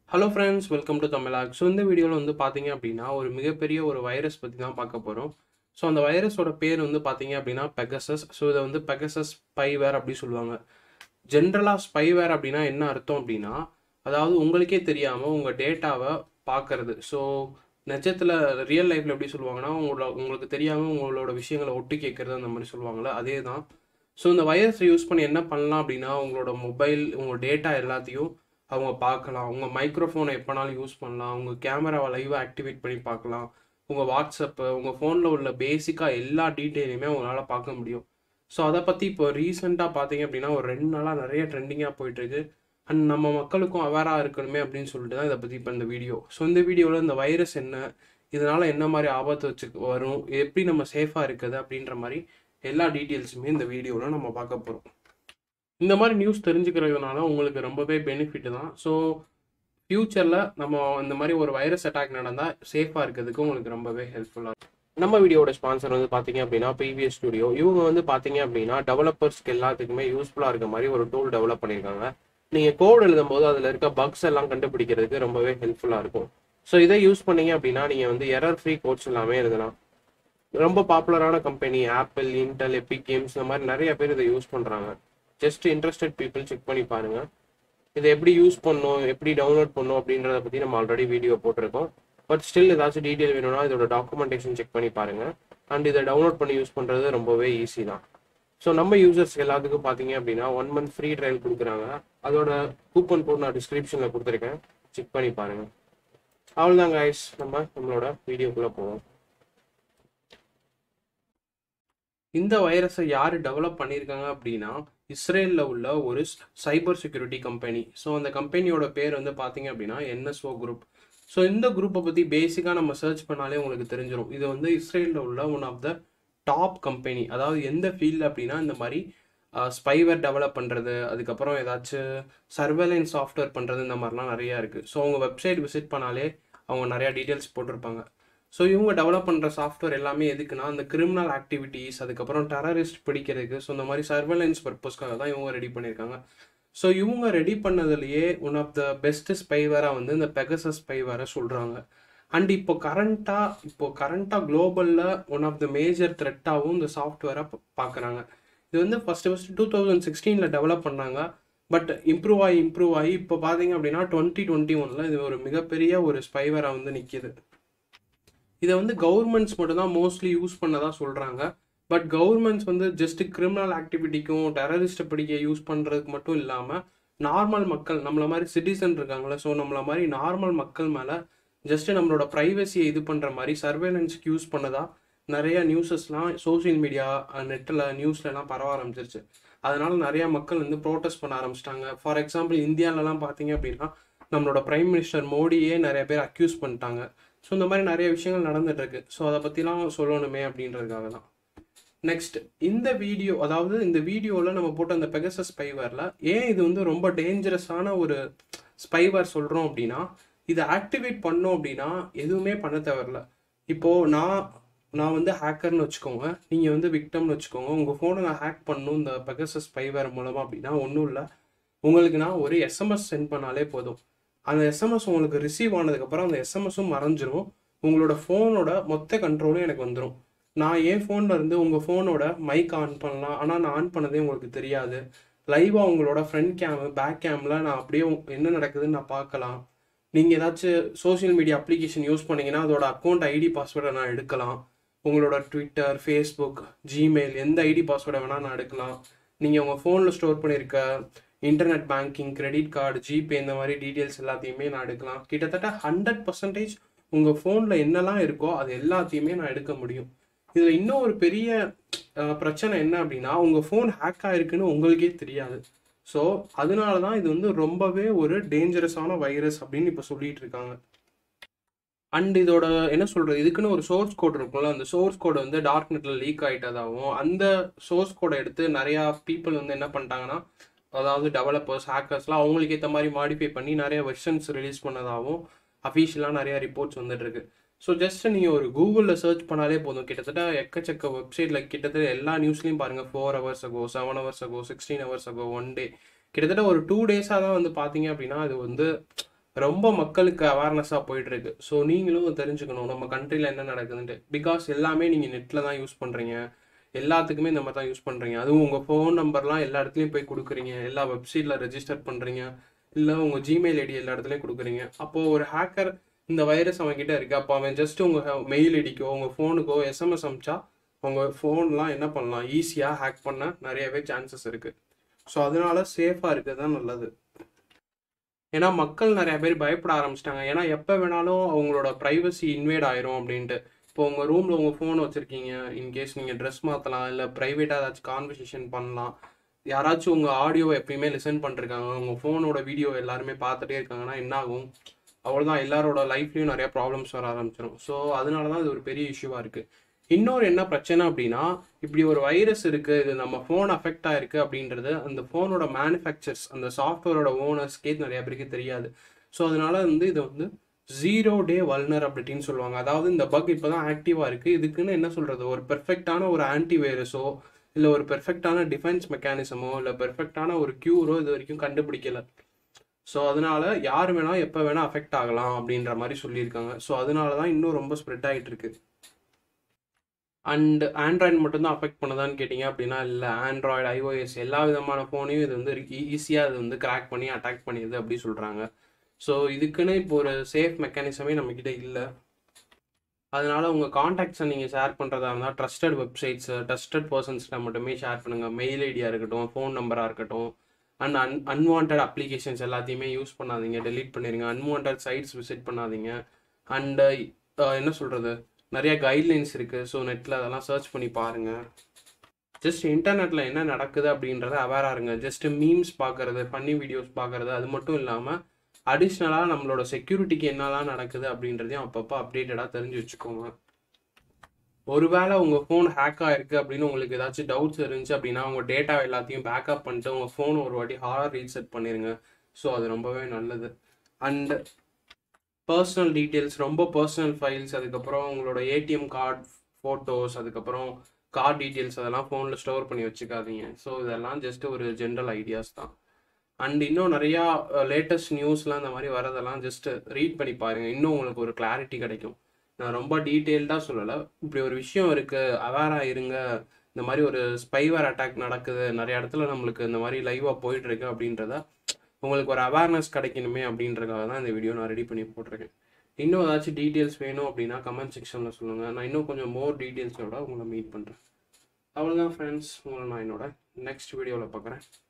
hello friends welcome to தமிழாக் so இந்த வீடியோவில் வந்து பார்த்தீங்க அப்படின்னா ஒரு மிகப்பெரிய ஒரு வைரஸ் பற்றி தான் பார்க்க போகிறோம் ஸோ அந்த வைரஸோட பேர் வந்து பார்த்தீங்க அப்படின்னா பெகசஸ் ஸோ இதை வந்து பெகசஸ் ஸ்பைவேர் அப்படி சொல்லுவாங்க ஜென்ரலாக ஸ்பைவேர் அப்படின்னா என்ன அர்த்தம் அப்படின்னா அதாவது உங்களுக்கே தெரியாமல் உங்கள் டேட்டாவை பார்க்கறது ஸோ நிஜத்தில் ரியல் லைஃப்பில் எப்படி சொல்லுவாங்கன்னா உங்களோட உங்களுக்கு தெரியாமல் உங்களோட விஷயங்களை ஒட்டு கேட்குறது அந்த மாதிரி சொல்லுவாங்கள்ல அதே தான் ஸோ இந்த வைரஸை யூஸ் பண்ணி என்ன பண்ணலாம் அப்படின்னா உங்களோட மொபைல் உங்கள் டேட்டா எல்லாத்தையும் அவங்க பார்க்கலாம் உங்கள் மைக்ரோஃபோனை எப்போனாலும் யூஸ் பண்ணலாம் உங்கள் கேமராவை லைவாக ஆக்டிவேட் பண்ணி பார்க்கலாம் உங்கள் வாட்ஸ்அப்பு உங்கள் ஃபோனில் உள்ள பேசிக்காக எல்லா டீட்டெயிலுமே உங்களால் பார்க்க முடியும் ஸோ அதை பற்றி இப்போ ரீசெண்டாக பார்த்தீங்க அப்படின்னா ஒரு ரெண்டு நாளாக நிறைய ட்ரெண்டிங்காக போயிட்டுருக்கு அண்ட் நம்ம மக்களுக்கும் அவேராக இருக்கணுமே அப்படின்னு சொல்லிட்டு தான் இதை பற்றி இப்போ இந்த வீடியோ ஸோ இந்த வீடியோவில் இந்த வைரஸ் என்ன இதனால் என்ன மாதிரி ஆபத்து வச்சு வரும் எப்படி நம்ம சேஃபாக இருக்குது அப்படின்ற மாதிரி எல்லா டீட்டெயில்ஸுமே இந்த வீடியோவில் நம்ம பார்க்க போகிறோம் இந்த மாதிரி நியூஸ் தெரிஞ்சுக்கிறதுனால உங்களுக்கு ரொம்பவே பெனிஃபிட் தான் ஸோ ஃப்யூச்சரில் நம்ம இந்த மாதிரி ஒரு வைரஸ் அட்டாக் நடந்தால் சேஃபாக இருக்கிறதுக்கு உங்களுக்கு ரொம்பவே ஹெல்ப்ஃபுல்லாக இருக்கும் நம்ம வீடியோட ஸ்பான்சர் வந்து பார்த்தீங்க அப்படின்னா பிவிஎஸ் ஸ்டுடியோ இவங்க வந்து பார்த்தீங்க அப்படின்னா டெவலப்பர்ஸ்க்கு எல்லாத்துக்குமே யூஸ்ஃபுல்லாக இருக்க மாதிரி ஒரு டூல் டெவலப் பண்ணியிருக்காங்க நீங்கள் கோட் எழுதும் போது அதில் இருக்க பக்ஸ் எல்லாம் கண்டுபிடிக்கிறதுக்கு ரொம்பவே ஹெல்ப்ஃபுல்லாக இருக்கும் ஸோ இதை யூஸ் பண்ணீங்க அப்படின்னா நீங்கள் வந்து எரர் ஃப்ரீ கோட்ஸ் எல்லாமே எழுதலாம் ரொம்ப பாப்புலரான company Apple Intel Epic Games இந்த மாதிரி நிறைய பேர் இதை யூஸ் பண்ணுறாங்க ஜஸ்ட் இன்ட்ரெஸ்டட் பீப்புள் செக் பண்ணி பாருங்க இதை எப்படி யூஸ் பண்ணும் எப்படி டவுன்லோட் பண்ணும் அப்படின்றத பற்றி நம்ம ஆல்ரெடி வீடியோ போட்டிருக்கோம் பட் ஸ்டில் ஏதாச்சும் டீட்டெயில் வேணும்னா இதோட டாக்குமெண்டேஷன் செக் பண்ணி பாருங்க அண்ட் இதை டவுன்லோட் பண்ணி யூஸ் பண்ணுறது ரொம்பவே ஈஸி தான் ஸோ நம்ம யூசர்ஸ் எல்லாத்துக்கும் பார்த்தீங்க அப்படின்னா ஒன் மந்த் ஃப்ரீ ட்ரையல் கொடுக்குறாங்க அதோட கூப்பன் கோட் நான் டிஸ்கிரிப்ஷனில் கொடுத்துருக்கேன் செக் பண்ணி பாருங்க அவ்வளோதான் கைஸ் நம்ம நம்மளோட வீடியோக்குள்ளே போவோம் இந்த வைரஸை யார் டெவலப் பண்ணியிருக்காங்க அப்படின்னா இஸ்ரேலில் உள்ள ஒரு சைபர் செக்யூரிட்டி கம்பெனி ஸோ அந்த கம்பெனியோட பேர் வந்து பார்த்தீங்க அப்படின்னா என்எஸ்ஓ குரூப் ஸோ இந்த குரூப்பை பற்றி பேசிக்காக நம்ம சர்ச் பண்ணாலே உங்களுக்கு தெரிஞ்சிடும் இது வந்து இஸ்ரேலில் உள்ள one of the top company அதாவது எந்த ஃபீல்டு அப்படின்னா இந்த மாதிரி ஸ்பைவேர் டெவலப் பண்ணுறது அதுக்கப்புறம் ஏதாச்சும் சர்வேலன்ஸ் சாஃப்ட்வேர் பண்ணுறது இந்த மாதிரிலாம் நிறையா இருக்குது ஸோ அவங்க வெப்சைட் விசிட் பண்ணாலே அவங்க நிறையா டீட்டெயில்ஸ் போட்டிருப்பாங்க ஸோ இவங்க டெவலப் பண்ணுற சாஃப்ட்வேர் எல்லாமே எதுக்குன்னா அந்த கிரிமினல் ஆக்டிவிட்டீஸ் அதுக்கப்புறம் டெரரிஸ்ட் பிடிக்கிறதுக்கு ஸோ இந்த மாதிரி சர்வேலன்ஸ் பர்பஸ்க்காக தான் இவங்க ரெடி பண்ணியிருக்காங்க ஸோ இவங்க ரெடி பண்ணதுலேயே ஒன் ஆஃப் த பெஸ்ட் ஸ்பைவேராக வந்து இந்த பெகசஸ் ஸ்பைவேரை சொல்கிறாங்க அண்ட் இப்போ கரண்ட்டாக இப்போ கரண்ட்டாக குளோபலில் ஒன் ஆஃப் த மேஜர் த்ரெட்டாகவும் இந்த சாஃப்ட்வேரை பார்க்குறாங்க இது வந்து ஃபஸ்ட்டு ஃபஸ்ட்டு டூ தௌசண்ட் சிக்ஸ்டீனில் டெவலப் பண்ணாங்க பட் இம்ப்ரூவ் ஆகி இம்ப்ரூவ் ஆகி இப்போ பார்த்தீங்க அப்படின்னா டுவெண்ட்டி டுவெண்ட்டி ஒனில் இது ஒரு மிகப்பெரிய ஒரு ஸ்பைவேராக வந்து நிற்கிது இதை வந்து கவர்மெண்ட்ஸ் மட்டும் தான் மோஸ்ட்லி யூஸ் பண்ணதா சொல்கிறாங்க பட் கவர்மெண்ட்ஸ் வந்து ஜஸ்ட் கிரிமினல் ஆக்டிவிட்டிக்கும் டெரரிஸ்ட்டை பிடிக்க யூஸ் பண்ணுறதுக்கு மட்டும் இல்லாமல் நார்மல் மக்கள் நம்மள மாதிரி சிட்டிசன் இருக்காங்களே ஸோ நம்மள மாதிரி நார்மல் மக்கள் மேலே ஜஸ்ட் நம்மளோட ப்ரைவசியை இது பண்ணுற மாதிரி சர்வேலன்ஸ்க்கு யூஸ் பண்ணதா நிறைய நியூஸஸ்லாம் சோசியல் மீடியா நெட்டில் நியூஸ்லலாம் பரவ ஆரம்பிச்சிருச்சு அதனால நிறைய மக்கள் வந்து ப்ரோட்டஸ்ட் பண்ண ஆரம்பிச்சிட்டாங்க ஃபார் எக்ஸாம்பிள் இந்தியாவிலலாம் பார்த்தீங்க அப்படின்னா நம்மளோட பிரைம் மினிஸ்டர் மோடியே நிறைய பேர் அக்யூஸ் பண்ணிட்டாங்க ஸோ இந்த மாதிரி நிறைய விஷயங்கள் நடந்துட்டு இருக்கு ஸோ அதை பற்றிலாம் சொல்லணுமே அப்படின்றதுக்காக தான் நெக்ஸ்ட் இந்த வீடியோ அதாவது இந்த வீடியோவில் நம்ம போட்ட அந்த பெகசஸ் ஸ்பைவரில் ஏன் இது வந்து ரொம்ப டேஞ்சரஸான ஒரு ஸ்பைவர் சொல்கிறோம் அப்படின்னா இதை ஆக்டிவேட் பண்ணோம் அப்படின்னா எதுவுமே பண்ண தேவையில்ல இப்போது நான் நான் வந்து ஹேக்கர்னு வச்சுக்கோங்க நீங்கள் வந்து விக்டம்னு வச்சுக்கோங்க உங்கள் ஃபோனை நான் ஹேக் பண்ணணும் இந்த பெகசஸ் ஸ்பைவர் மூலமாக அப்படின்னா ஒன்றும் இல்லை உங்களுக்கு நான் ஒரு எஸ்எம்எஸ் சென்ட் பண்ணாலே போதும் அந்த எஸ்எம்எஸ் உங்களுக்கு ரிசீவ் ஆனதுக்கப்புறம் அந்த எஸ்எம்எஸும் மறைஞ்சிரும் உங்களோட ஃபோனோட மொத்த கண்ட்ரோலும் எனக்கு வந்துடும் நான் என் ஃபோனில் இருந்து உங்கள் ஃபோனோட மைக் ஆன் பண்ணலாம் ஆனால் நான் ஆன் பண்ணதே உங்களுக்கு தெரியாது லைவாக உங்களோட ஃப்ரண்ட் கேமு பேக் கேமில் நான் அப்படியே என்ன நடக்குதுன்னு நான் பார்க்கலாம் நீங்கள் ஏதாச்சும் சோஷியல் மீடியா அப்ளிகேஷன் யூஸ் பண்ணீங்கன்னா அதோட அக்கௌண்ட் ஐடி பாஸ்வேர்டை நான் எடுக்கலாம் உங்களோட ட்விட்டர் ஃபேஸ்புக் ஜிமெயில் எந்த ஐடி பாஸ்வேர்டை வேணால் நான் எடுக்கலாம் நீங்கள் உங்கள் ஃபோனில் ஸ்டோர் பண்ணியிருக்க internet banking credit card GPay இந்த மாதிரி டீட்டெயில்ஸ் எல்லாத்தையுமே நான் எடுக்கலாம் கிட்டத்தட்ட ஹண்ட்ரட் பர்சன்டேஜ் உங்கள் ஃபோனில் என்னெல்லாம் இருக்கோ அது எல்லாத்தையுமே நான் எடுக்க முடியும் இதில் இன்னும் ஒரு பெரிய பிரச்சனை என்ன அப்படின்னா உங்கள் ஃபோன் ஹேக் ஆகிருக்குன்னு உங்களுக்கே தெரியாது ஸோ அதனால தான் இது வந்து ரொம்பவே ஒரு டேஞ்சரஸான வைரஸ் அப்படின்னு இப்போ சொல்லிட்டு இருக்காங்க அண்ட் இதோட என்ன சொல்கிறது இதுக்குன்னு ஒரு சோர்ஸ் கோட் இருக்கும்ல அந்த சோர்ஸ் கோடை வந்து டார்க் நெட்டில் லீக் ஆகிட்டதாகவும் அந்த சோர்ஸ் கோடை எடுத்து நிறையா பீப்புள் வந்து என்ன பண்ணிட்டாங்கன்னா அதாவது டெவலப்பர்ஸ் ஹேக்கர்ஸ்லாம் அவங்களுக்கு ஏற்ற மாதிரி மாடிஃபை பண்ணி நிறைய வெர்ஷன்ஸ் ரிலீஸ் பண்ணதாகவும் அஃபீஷியலாக நிறைய ரிப்போர்ட்ஸ் வந்துட்டு இருக்கு ஸோ ஜஸ்ட் நீங்கள் ஒரு கூகுளில் சர்ச் பண்ணாலே போதும் கிட்டத்தட்ட எக்கச்சக்க வெப்சைட்டில் கிட்டத்தட்ட எல்லா நியூஸ்லையும் பாருங்கள் four hours ago seven hours ago sixteen hours ago one day கிட்டத்தட்ட ஒரு டூ டேஸாக தான் வந்து பார்த்தீங்க அப்படின்னா அது வந்து ரொம்ப மக்களுக்கு அவேர்னஸாக போயிட்டு இருக்கு ஸோ நீங்களும் தெரிஞ்சுக்கணும் நம்ம கண்ட்ரியில் என்ன நடக்குதுன்ட்டு பிகாஸ் எல்லாமே நீங்கள் நெட்டில் தான் யூஸ் பண்ணுறீங்க எல்லாத்துக்குமே இந்த மாதிரி தான் யூஸ் பண்ணுறீங்க அதுவும் உங்கள் ஃபோன் நம்பர்லாம் எல்லா இடத்துலையும் போய் கொடுக்குறீங்க எல்லா வெப்சைட்டில் ரெஜிஸ்டர் பண்ணுறீங்க இல்லை உங்கள் ஜிமெயில் ஐடி எல்லா இடத்துலையும் கொடுக்குறீங்க அப்போது ஒரு ஹேக்கர் இந்த வைரஸ் அவன்கிட்ட இருக்கு அப்போ அவன் ஜஸ்ட் உங்கள் மெயில் ஐடிக்கோ உங்கள் ஃபோனுக்கோ எஸ்எம்எஸ் அமிச்சா உங்கள் ஃபோன்லாம் என்ன பண்ணலாம் ஈஸியாக ஹேக் பண்ண நிறையவே சான்சஸ் இருக்குது ஸோ அதனால சேஃபாக இருக்கிறது தான் நல்லது ஏன்னா மக்கள் நிறைய பேர் பயப்பட ஆரம்பிச்சிட்டாங்க ஏன்னா எப்போ வேணாலும் அவங்களோட ப்ரைவசி இன்வேட் ஆயிரும் அப்படின்ட்டு இப்போ உங்கள் ரூமில் உங்கள் ஃபோன் வச்சுருக்கீங்க இன்கேஸ் நீங்கள் ட்ரெஸ் மாற்றலாம் இல்லை ப்ரைவேட்டாக ஏதாச்சும் கான்வர்சேஷன் பண்ணலாம் யாராச்சும் உங்கள் ஆடியோ எப்பயுமே லிசன் பண்ணிருக்காங்க உங்கள் ஃபோனோட வீடியோ எல்லாருமே பார்த்துட்டே இருக்காங்கன்னா என்ன ஆகும் அவ்வளோதான் எல்லாரோட லைஃப்லையும் நிறைய ப்ராப்ளம்ஸ் வர ஆரம்பிச்சிடும் ஸோ அதனால தான் இது ஒரு பெரிய இஷ்யூவாக இருக்குது இன்னொரு என்ன பிரச்சனை அப்படின்னா இப்படி ஒரு வைரஸ் இருக்குது இது நம்ம ஃபோன் அஃபெக்ட் ஆயிருக்கு அப்படின்றது அந்த ஃபோனோட மேனுஃபேக்சர்ஸ் அந்த சாஃப்ட்வேரோட ஓனர்ஸ்க்கே நிறைய பேருக்கு தெரியாது ஸோ அதனால வந்து இது வந்து ஜீரோ டே வல்னரபிலிட்டின்னு சொல்லுவாங்க அதாவது இந்த பக் இப்போ தான் ஆக்டிவாக இருக்குது இதுக்குன்னு என்ன சொல்கிறது ஒரு பெர்ஃபெக்டான ஒரு ஆன்டி வைரஸோ இல்லை ஒரு பெர்ஃபெக்டான டிஃபென்ஸ் மெக்கானிசமோ இல்லை பெர்ஃபெக்டான ஒரு க்யூரோ இது வரைக்கும் கண்டுபிடிக்கல ஸோ அதனால யார் வேணால் எப்போ வேணால் அஃபெக்ட் ஆகலாம் அப்படின்ற மாதிரி சொல்லியிருக்காங்க ஸோ அதனால தான் இன்னும் ரொம்ப ஸ்ப்ரெட் ஆகிட்டு இருக்கு அண்ட் ஆண்ட்ராய்டு மட்டும்தான் அஃபெக்ட் பண்ணுதான்னு கேட்டிங்க அப்படின்னா இல்லை ஆண்ட்ராய்டு ஐஓஎஸ் எல்லா விதமான ஃபோனையும் இது வந்து ஈஸியாக இது வந்து கிராக் பண்ணி அட்டாக் பண்ணிடுது அப்படி சொல்கிறாங்க ஸோ இதுக்குன்னு இப்போ ஒரு சேஃப் மெக்கானிசமே நம்மக்கிட்ட இல்லை அதனால உங்கள் காண்டாக்ட்ஸை நீங்கள் ஷேர் பண்ணுறதா இருந்தால் ட்ரஸ்டட் வெப்சைட்ஸு ட்ரஸ்டட் பர்சன்ஸ்கிட்ட மட்டுமே ஷேர் பண்ணுங்கள் மெயில் ஐடியாக இருக்கட்டும் ஃபோன் நம்பராக இருக்கட்டும் அண்ட் அன் அன்வான்ட் அப்ளிகேஷன்ஸ் எல்லாத்தையுமே யூஸ் பண்ணாதீங்க டெலீட் பண்ணிடுங்க அன்வான்ட் சைட்ஸ் விசிட் பண்ணாதீங்க அண்டு என்ன சொல்கிறது நிறைய கைட்லைன்ஸ் இருக்குது ஸோ நெட்டில் அதெல்லாம் சர்ச் பண்ணி பாருங்கள் ஜஸ்ட் இன்டர்நெட்டில் என்ன நடக்குது அப்படின்றத அவேராக இருங்க ஜஸ்ட் மீம்ஸ் பார்க்குறது ஃபன்னி வீடியோஸ் பார்க்குறது அது மட்டும் இல்லாமல் அடிஷ்னலாக நம்மளோட செக்யூரிட்டிக்கு என்னலாம் நடக்குது அப்படின்றதையும் அப்பப்போ அப்டேட்டடாக தெரிஞ்சு வச்சுக்கோங்க ஒருவேளை உங்கள் ஃபோன் ஹேக் ஆயிருக்கு அப்படின்னு உங்களுக்கு ஏதாச்சும் டவுட்ஸ் இருந்துச்சு அப்படின்னா உங்கள் டேட்டா எல்லாத்தையும் பேக்கப் பண்ணிட்டு உங்கள் ஃபோன் ஒரு வாட்டி ஹார்ட் ரீசெட் பண்ணிடுங்க ஸோ அது ரொம்பவே நல்லது அண்ட் பர்சனல் டீட்டெயில்ஸ் ரொம்ப பர்சனல் ஃபைல்ஸ் அதுக்கப்புறம் உங்களோட ஏடிஎம் கார்டு ஃபோட்டோஸ் அதுக்கப்புறம் கார்டு டீட்டெயில்ஸ் அதெல்லாம் ஃபோனில் ஸ்டோர் பண்ணி வச்சுக்காதீங்க ஸோ இதெல்லாம் ஜஸ்ட் ஒரு ஜென்ரல் ஐடியாஸ் தான் அண்ட் இன்னும் நிறையா லேட்டஸ்ட் நியூஸ்லாம் இந்த மாதிரி வரதெல்லாம் ஜஸ்ட் ரீட் பண்ணி பாருங்கள் இன்னும் உங்களுக்கு ஒரு கிளாரிட்டி கிடைக்கும் நான் ரொம்ப டீட்டெயில்டாக சொல்லலை இப்படி ஒரு விஷயம் இருக்குது அவேராக இருங்க இந்த மாதிரி ஒரு ஸ்பைவர் அட்டாக் நடக்குது நிறைய இடத்துல நம்மளுக்கு இந்த மாதிரி லைவாக போயிட்டுருக்கு அப்படின்றத உங்களுக்கு ஒரு அவேர்னஸ் கிடைக்கணுமே அப்படின்றதுக்காக தான் இந்த வீடியோ நான் ரெடி பண்ணி போட்டிருக்கேன் இன்னும் ஏதாச்சும் டீட்டெயில்ஸ் வேணும் அப்படின்னா கமெண்ட் செக்ஷனில் சொல்லுங்கள் நான் இன்னும் கொஞ்சம் மோர் டீட்டெயில்ஸோட உங்களை மீட் பண்ணுறேன் அவ்வளோதான் ஃப்ரெண்ட்ஸ் உங்களை நான் என்னோட நெக்ஸ்ட் வீடியோவில் பார்க்குறேன்